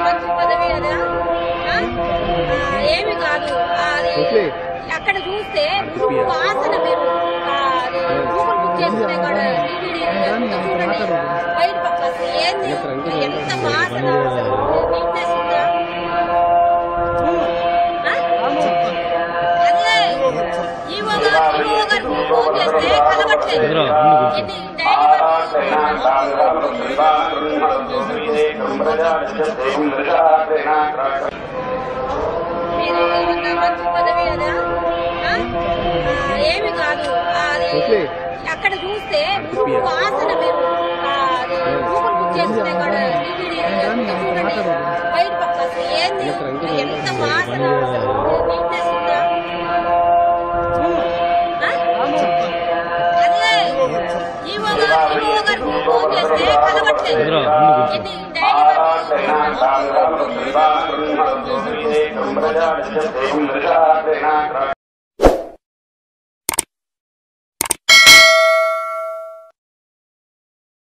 మంచి పదవి కదా ఆ? ఆ, ఏమి కాదు ఆ, అది అక్కడ చూస్తే వాసన మీరు ఆ, అది గూగుల్ బుక్ చేసుకునే కూడా DVD చూడండి బయట పక్క అసలు ఏంది ఎంత వాసన అసలు నీట్నెస్ ఉందా ఆ? అదే ఈవో గారు ఈవో గారు ఫోన్ చేస్తే కలవట్లేదు ఎన్ని డైలీ మీరు ఏమన్నా మంచి పదవి కదా ఆ? ఆ, ఏమి కాదు ఆ, అది అక్కడ చూస్తే వాసన మీరు ఆ, అది గూగుల్ బుక్ చేసుకునే కూడా DVD చూడండి బయట పక్క అసలు ఏంది ఎంత వాసన అసలు నీట్నెస్ ఉందా ఆ? అదే ఈవో గారు ఈవో గారు ఫోన్ చేస్తే కలవట్లేదు ఎన్ని డైలీ శ్రీరామ